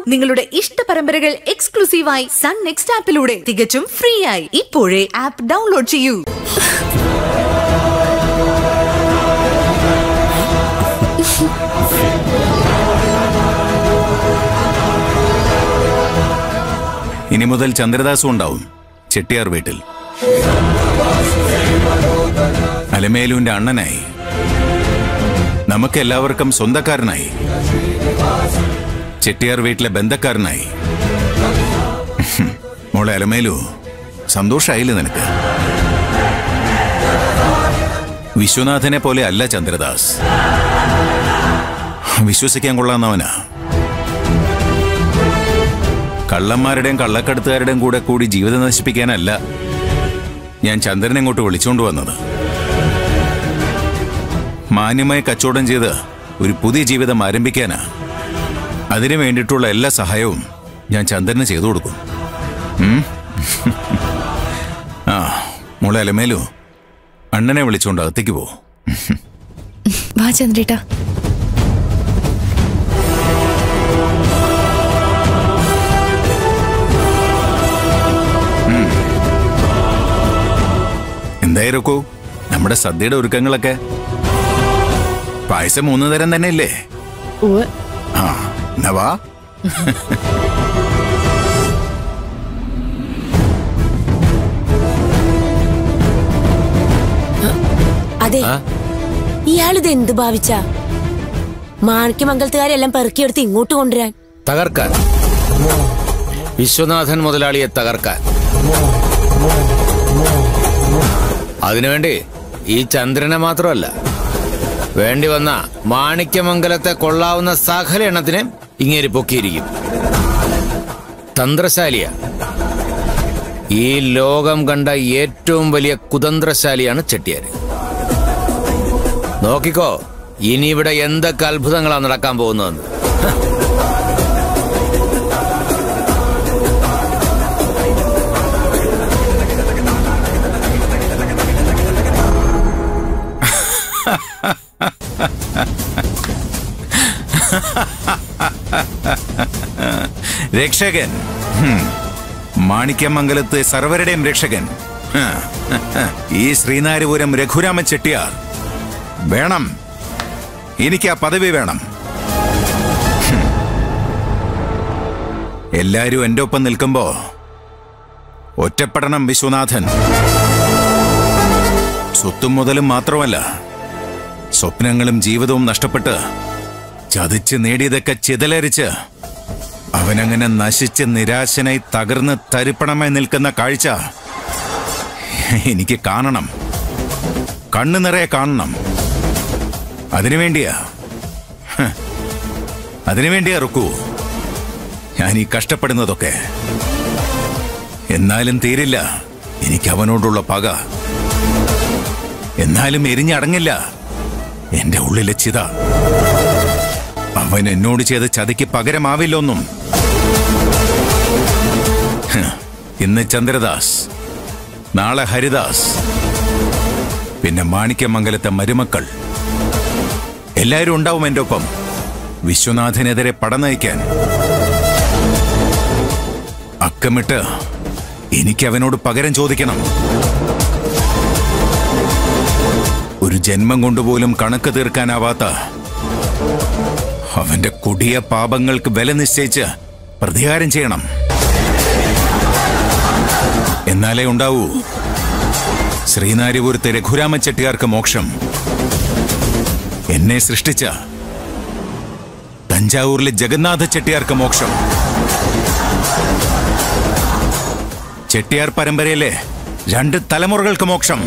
നിങ്ങളുടെ ഇഷ്ട പരമ്പരകൾ എക്സ്ക്ലൂസീവായി സൺ നെക്സ്റ്റ് ആപ്പിലൂടെ തികച്ചും ഫ്രീ ആയി ഇപ്പോഴേ ആപ്പ് ഡൗൺലോഡ് ചെയ്യൂ ഇനി മുതൽ ചന്ദ്രദാസും ഉണ്ടാവും ചെട്ടിയാർ വീട്ടിൽ അലമേലുവിന്റെ അണ്ണനായി നമുക്കെല്ലാവർക്കും സ്വന്തക്കാരനായി ചെട്ടിയാർ വീട്ടിലെ ബന്ധക്കാരനായി മോളെ അലമേലു സന്തോഷായില്ലേ നിനക്ക് വിശ്വനാഥനെ പോലെ അല്ല ചന്ദ്രദാസ് വിശ്വസിക്കാൻ കൊള്ളാവുന്നവനാ കള്ളന്മാരുടെയും കള്ളക്കടത്തുകാരുടെയും കൂടെ കൂടി ജീവിതം നശിപ്പിക്കാനല്ല ഞാൻ ചന്ദ്രനെ ഇങ്ങോട്ട് വിളിച്ചുകൊണ്ട് വന്നത് മാന്യമായി കച്ചവടം ചെയ്ത് ഒരു പുതിയ ജീവിതം ആരംഭിക്കാനാ അതിനു വേണ്ടിയിട്ടുള്ള എല്ലാ സഹായവും ഞാൻ ചന്ദ്രന് ചെയ്തു കൊടുക്കും ഉം? ആ മോളെ അലമേലു അണ്ണനെ വിളിച്ചുകൊണ്ട് അകത്തേക്ക് പോ വാ ചന്ദ്രേട്ടാ എന്തായിരുന്നു നമ്മുടെ സദ്യയുടെ ഒരുക്കങ്ങളൊക്കെ പായസം മൂന്ന് തരം തന്നെ ഇല്ലേ ആ എന്നാ വാ അതെ ഇയാളിത് എന്ത് ഭാവിച്ച മാണിക്യമംഗലത്തുകാരെല്ലാം പെറുക്കിയെടുത്ത് ഇങ്ങോട്ട് കൊണ്ടുവരാൻ തകർക്കാൻ വിശ്വനാഥൻ മുതലാളിയെ തകർക്കാൻ അതിനുവേണ്ടി ഈ ചന്ദ്രനെ മാത്രമല്ല വേണ്ടി വന്ന മാണിക്യമംഗലത്തെ കൊള്ളാവുന്ന സകല എണ്ണത്തിനെ ഇങ്ങേര് പൊക്കിയിരിക്കും തന്ത്രശാലിയ ഈ ലോകം കണ്ട ഏറ്റവും വലിയ കുതന്ത്രശാലിയാണ് ചെട്ടിയാര് നോക്കിക്കോ ഇനി ഇവിടെ എന്തൊക്കെ അത്ഭുതങ്ങളാണ് നടക്കാൻ പോകുന്നതെന്ന് രക്ഷകൻ ഹും. മാണിക്യമംഗലത്ത് സർവരുടെയും രക്ഷകൻ ഹ. ഈ ശ്രീനാരപുരം രഘുരാമൻ ചെട്ടിയാർ വേണം എനിക്ക് ആ പദവി വേണം ഹും. എല്ലാരും എന്റെ ഒപ്പം നിൽക്കുമ്പോ ഒറ്റപ്പെടണം വിശ്വനാഥൻ സ്വത്തും മുതലും മാത്രമല്ല സ്വപ്നങ്ങളും ജീവിതവും നഷ്ടപ്പെട്ട് ചതിച്ച് നേടിയതൊക്കെ ചിതലരിച്ച് അവനങ്ങനെ നശിച്ച് നിരാശനായി തകർന്ന് തരിപ്പണമായി നിൽക്കുന്ന കാഴ്ച എനിക്ക് കാണണം കണ്ണു നിറയെ കാണണം അതിനുവേണ്ടിയാ ഹ്. അതിനുവേണ്ടിയാ റുക്കു ഞാൻ ഈ കഷ്ടപ്പെടുന്നതൊക്കെ എന്നാലും തീരില്ല എനിക്ക് അവനോടുള്ള പക എന്നാലും എരിഞ്ഞടങ്ങില്ല എന്റെ ഉള്ളിലെ ചിത അവൻ എന്നോട് ചെയ്ത ചതിക്ക് പകരമാവില്ലൊന്നും ഹ്, ഇന്ന് ചന്ദ്രദാസ് നാളെ ഹരിദാസ് പിന്നെ മാണിക്യമംഗലത്തെ മരുമക്കൾ എല്ലാവരും ഉണ്ടാവും എൻ്റെ ഒപ്പം വിശ്വനാഥനെതിരെ പട നയിക്കാൻ അക്കമിട്ട് എനിക്ക് അവനോട് പകരം ചോദിക്കണം ഒരു ജന്മം കൊണ്ടുപോലും കണക്ക് തീർക്കാനാവാത്ത അവന്റെ കൊടിയ പാപങ്ങൾക്ക് വില നിശ്ചയിച്ച് പ്രതികാരം ചെയ്യണം എന്നാലേ ഉണ്ടാവൂ ശ്രീനാരിപുരത്തെ രഘുരാമൻ ചെട്ടിയാർക്ക് മോക്ഷം എന്നെ സൃഷ്ടിച്ച തഞ്ചാവൂരിലെ ജഗന്നാഥ ചെട്ടിയാർക്ക് മോക്ഷം ചെട്ടിയാർ പരമ്പരയിലെ രണ്ട് തലമുറകൾക്ക് മോക്ഷം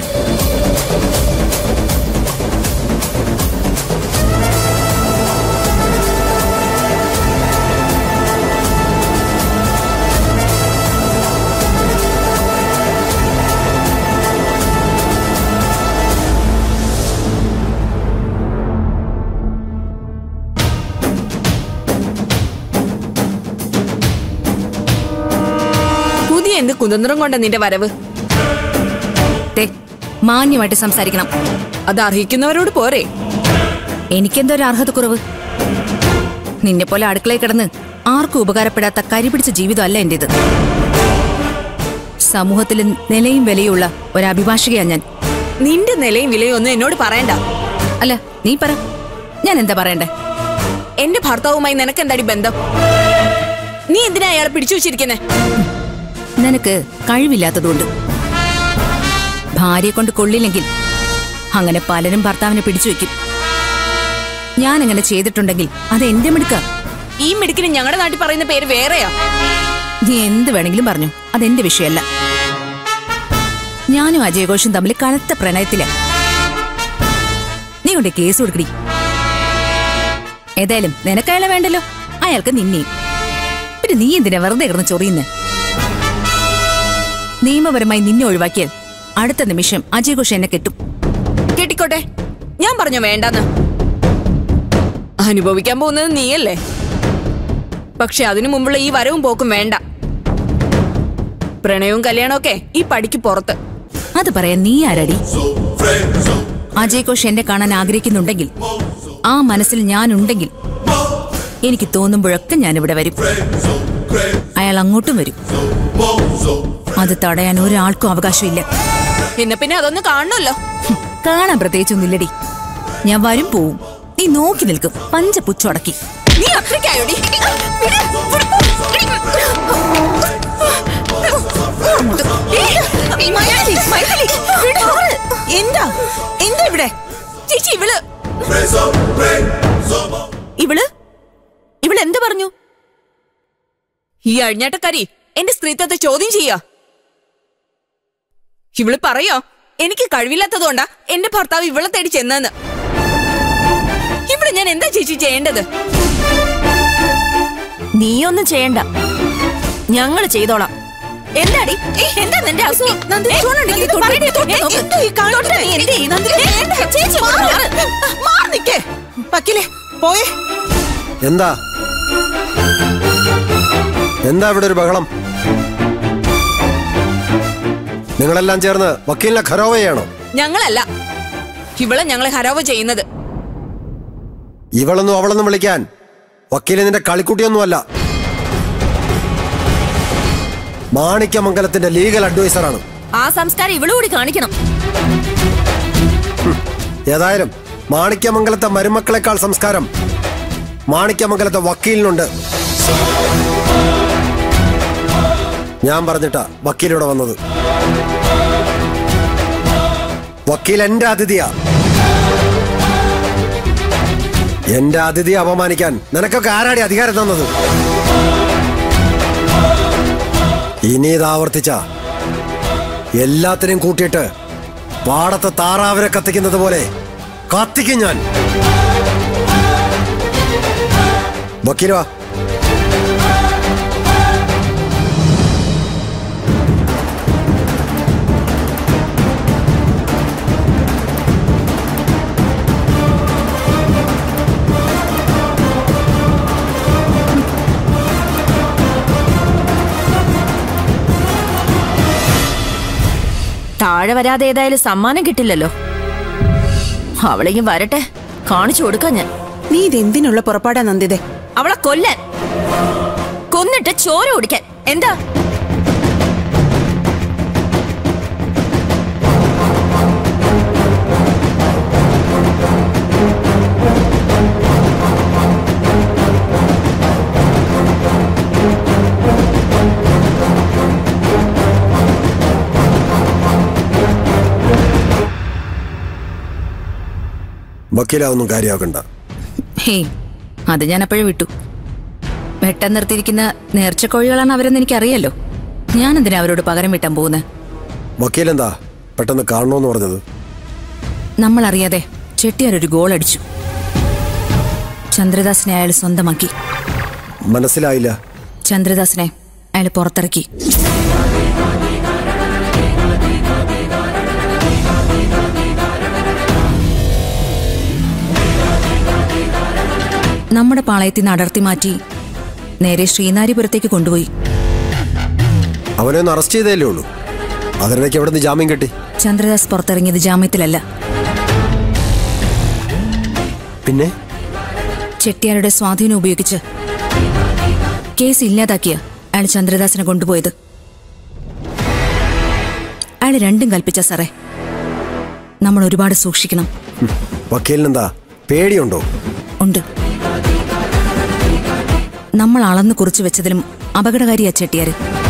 പുതിയ എന്ത് കുതന്ത്രം കൊണ്ട നിന്റെ വരവ് ദേ, മാന്യമായിട്ട് സംസാരിക്കണം അത് അർഹിക്കുന്നവരോട് പോരെ എനിക്കെന്തോ ഒരു അർഹത കുറവ് നിന്നെ പോലെ അടുക്കളയിൽ കിടന്ന് ആർക്കും ഉപകാരപ്പെടാത്ത കരിപിടിച്ച ജീവിതമല്ല എന്റേത് സമൂഹത്തിൽ നിലയും വിലയുള്ള ഒരു അഭിഭാഷകയാ ഞാൻ നിന്റെ നിലയും വിലയും ഒന്നും എന്നോട് പറയണ്ട അല്ല നീ പറ ഞാൻ എന്താ പറയണ്ടേ എന്റെ ഭർത്താവുമായി നിനക്ക് എന്താടി ബന്ധം നീ എന്തിനാ അയാളെ പിടിച്ചു വെച്ചിരിക്കുന്നെ നിനക്ക് കഴിവില്ലാത്തതുകൊണ്ട് ഭാര്യയെ കൊണ്ട് കൊള്ളില്ലെങ്കിൽ അങ്ങനെ പലരും ഭർത്താവിനെ പിടിച്ചു വെക്കും ഞാൻ അങ്ങനെ ചെയ്തിട്ടുണ്ടെങ്കിൽ അത് എന്റെ മിടുക്ക ഈ മിടുക്കിന് ഞങ്ങളുടെ നാട്ടിൽ പറയുന്ന പേര് വേറെയാ നീ എന്ത് വേണമെങ്കിലും പറഞ്ഞു അതെന്റെ വിഷയമല്ല ഞാനും അജയഘോഷും തമ്മിൽ കനത്ത പ്രണയത്തില നീ കൊണ്ട് കേസ് കൊടുക്കടി ഏതായാലും നിനക്കയാളെ വേണ്ടല്ലോ അയാൾക്ക് നിന്നെയും പിന്നെ നീ എന്തിനാ വെറുതെ കിടന്ന് ചൊറിയുന്നേ നിയമപരമായി നിന്നെ ഒഴിവാക്കിയാൽ അടുത്ത നിമിഷം അജയഘോഷ് എന്നെ കെട്ടും കെട്ടിക്കോട്ടെ ഞാൻ പറഞ്ഞു വേണ്ടെന്ന് അനുഭവിക്കാൻ പോകുന്നത് നീയല്ലേ പക്ഷെ അതിനു മുമ്പുള്ള ഈ വരവും പോക്കും വേണ്ട പ്രണയവും കല്യാണമൊക്കെ ഈ പടിക്ക് പുറത്ത് അത് പറയാൻ നീ ആരടി അജയ് ഘോഷ് എന്നെ കാണാൻ ആഗ്രഹിക്കുന്നുണ്ടെങ്കിൽ ആ മനസ്സിൽ ഞാനുണ്ടെങ്കിൽ എനിക്ക് തോന്നുമ്പോഴൊക്കെ ഞാൻ ഇവിടെ വരും അയാൾ അങ്ങോട്ടും വരും അത് തടയാൻ ഒരാൾക്കും അവകാശമില്ല പിന്നെ പിന്നെ അതൊന്ന് കാണണമല്ലോ ഹും, കാണാൻ പ്രത്യേകിച്ചൊന്നുമില്ലടി ഞാൻ വരും പോവും നീ നോക്കി നിൽക്കും പഞ്ചപുച്ചടക്കി നീ അത്രയ്ക്കായോടി എന്താ എന്താ ഇവിടെ ചേച്ചി ഇവള് ഇവള് ഇവള് എന്ത് പറഞ്ഞു ഈ അഴിഞ്ഞാട്ടക്കാരി എന്റെ സ്ത്രീത്വത്തെ ചോദ്യം ചെയ്യാ ഇവള് പറയോ എനിക്ക് കഴിവില്ലാത്തതുകൊണ്ടാ എന്റെ ഭർത്താവ് ഇവളെ തേടി ചെന്നെന്ന് ഇവിടെ ഞാൻ എന്താ ചേച്ചി ചെയ്യേണ്ടത് നീയൊന്നും ചെയ്യണ്ട ഞങ്ങൾ ചെയ്തോളാം എന്താടി എന്താ നിന്റെ അസുഖം ഏ, നന്ദിനി, പറയടി, തൊട്ട് നോക്ക്. തൊട്ട് നീ എന്ത് ചെയ്യും, നന്ദിനി? ചേച്ചി, മാറ്. മാറ് നിക്ക്. വക്കീലേ പോയേ എന്താ എന്താ ഇവിടെ ഒരു ബഹളം നിങ്ങളെല്ലാം ചേർന്ന് വക്കീലിനെ ഖരോവ ചെയ്യണോ ഞങ്ങളല്ല ഇവളെ ഞങ്ങളെ ഹരാവ് ചെയ്യുന്നത് ഇവളൊന്നും അവളൊന്നും വിളിക്കാൻ വക്കീല് നിന്റെ കളിക്കുട്ടിയൊന്നുമല്ല മാണിക്യമംഗലത്തിന്റെ ലീഗൽ അഡ്വൈസറാണ് ആ സംസ്കാരം ഇവളുകൂടി കാണിക്കണം ഏതായാലും മാണിക്യമംഗലത്തെ മരുമക്കളെക്കാൾ സംസ്കാരം മാണിക്യമംഗലത്തെ വക്കീലിനുണ്ട് ഞാൻ പറഞ്ഞിട്ടാ വക്കീലിവിടെ വന്നത് വക്കീൽ എന്റെ അതിഥിയാ എന്റെ അതിഥിയെ അപമാനിക്കാൻ നിനക്കൊക്കെ ആരാടി അധികാരം തന്നത് ഇനി ഇത് ആവർത്തിച്ച എല്ലാത്തിനെയും കൂട്ടിയിട്ട് പാടത്തെ താറാവിനെ കത്തിക്കുന്നത് പോലെ കത്തിക്കും ഞാൻ വക്കീൽ വാ താഴെ വരാതെ ഏതായാലും സമ്മാനം കിട്ടില്ലല്ലോ അവളെയും വരട്ടെ കാണിച്ചു കൊടുക്കാം ഞാൻ നീ ഇതെന്തിനുള്ള പുറപ്പാടാ നന്ദിതേ അവളെ കൊല്ലാൻ കൊന്നിട്ട് ചോര ഓടിക്കാൻ എന്താ വക്കീലാവൊന്നും കാര്യമാക്കണ്ട ഹേയ് അത് ഞാൻ അപ്പോഴേ വിട്ടു വെട്ടം നിർത്തിയിരിക്കുന്ന നേർച്ചക്കോഴികളാണ് അവരെന്ന് എനിക്കറിയാലോ ഞാൻ എന്തിനാ അവരോട് പകരം വിട്ടാൻ പോകുന്നത് വക്കീലെന്താ പെട്ടെന്ന് കാണണമെന്ന് പറഞ്ഞത് നമ്മൾ അറിയാതെ ചെട്ടിയാർ ഒരു ഗോൾ അടിച്ചു ചന്ദ്രദാസിനെ അയാൾ സ്വന്തമാക്കി മനസ്സിലായില്ല ചന്ദ്രദാസിനെ അയാൾ പുറത്തിറക്കി നമ്മുടെ പാളയത്തിൽ നിന്ന് അടർത്തി മാറ്റി നേരെ ശ്രീനാരിപുരത്തേക്ക് കൊണ്ടുപോയി അവനെ ഒന്ന് അറസ്റ്റ് ചെയ്തേ ഉള്ളൂ അതിനിടയ്ക്ക് എവിടെ നിന്ന് ജാമ്യം കിട്ടി ചന്ദ്രദാസ് പുറത്തിറങ്ങിയത് ജാമ്യത്തിലല്ല പിന്നെ ചെട്ടിയാരുടെ സ്വാധീനം ഉപയോഗിച്ച് കേസ് ഇല്ലാതാക്കിയ അയാൾ ചന്ദ്രദാസിനെ കൊണ്ടുപോയത് അയാൾ രണ്ടും കൽപ്പിച്ച സാറേ നമ്മൾ ഒരുപാട് സൂക്ഷിക്കണം വക്കീലിനെന്താ പേടിയുണ്ടോ ഉണ്ട് നമ്മൾ അളന്നു കുറിച്ചു വെച്ചതിലും അപകടകാരിയാ ചെട്ടിയാര്